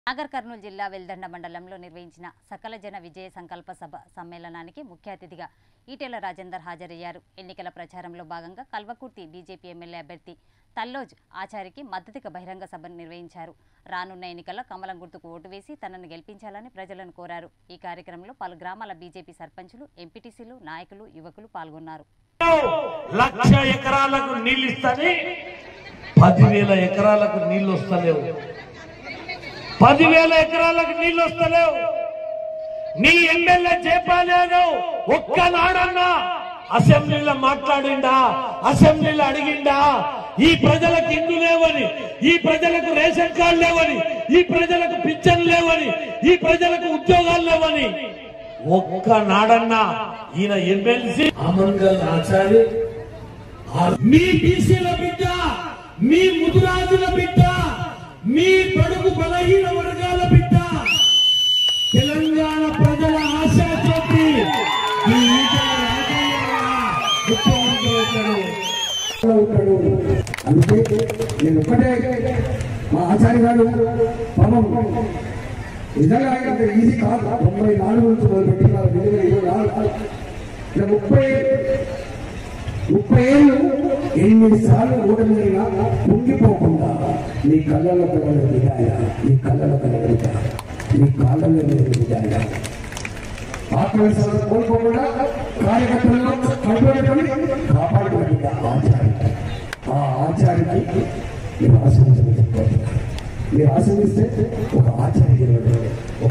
నాగర్ కర్నూలు జిల్లా వెల్దండ మండలంలో నిర్వహించిన సకల జన విజయ సంకల్ప సభ సమ్మేళనానికి ముఖ్య అతిథిగా ఈటెల రాజేందర్ హాజరయ్యారు ఎన్నికల ప్రచారంలో భాగంగా కల్వకుర్తి బీజేపీ ఎమ్మెల్యే అభ్యర్థి తల్లోజ్ ఆచారికి మద్దతుగా బహిరంగ సభను నిర్వహించారు రానున్న ఎన్నికల్లో కమలం గుర్తుకు ఓటు వేసి తనను గెలిపించాలని ప్రజలను కోరారు ఈ కార్యక్రమంలో పలు గ్రామాల బీజేపీ సర్పంచులు ఎంపీటీసీలు నాయకులు యువకులు పాల్గొన్నారు లక్ష ఎకరాలకు నీళ్ళు ఇస్తానే పదివేల ఎకరాలకు నీళ్లు వస్తలేవు పదివేల ఎకరాలకు నీళ్లు వస్తలేవు నీ ఎమ్మెల్యే చేపాలేను ఒక్కనాడన్నా అసెంబ్లీలో మాట్లాడిండా అసెంబ్లీలో అడిగిండా ఈ ప్రజలకు ఇల్లు లేవని ఈ ప్రజలకు రేషన్ కార్డు లేవని ఈ ప్రజలకు పింఛన్ లేవని ఈ ప్రజలకు ఉద్యోగాలు లేవని ఒక్క నాడన్నా ఈయన ఎమ్మెల్సీ అమంగల్ ఆచారి మీ బీసీల బిడ్డ మీ ముదురాజుల బిడ్డ మీ బడుగు బలహీన వర్గాల బిడ్డ తెలంగాణ ప్రజల ఆశా జ్యోతి ఈ ఈటెల రాజయ్య ముఖ్యమంత్రి అవుతాడు. ఉంటాడు అందుకే నేను ఒక్కటే మా ఆచార్య గారు పాపం నిజంగా అంత ఈజీ కాదు తొంభై నాలుగు నుంచి మొదలుపెట్టి నా రెండు వేల ఇరవై నాలుగు ఇలా ముప్పై ముప్పై ఏళ్ళు ఎనిమిది సార్లు ఓటమి జరిగినా పొంగిపోకుండా మీ కళ్ళలో కలగల విధాయ మీ కళ్ళలో కలగల విధాయ మీ కాళ్ళలో కలగల విధాయ ఆత్మవిశ్వాసం కోల్పోకుండా కార్యకర్తలను కట్టుబడి కాపాడుకుంటుంది ఆచార్య ఆ ఆచార్యకి మీరు ఆశ్రమించమని చెప్పారు మీరు ఆశ్రమిస్తే ఒక ఆచార్య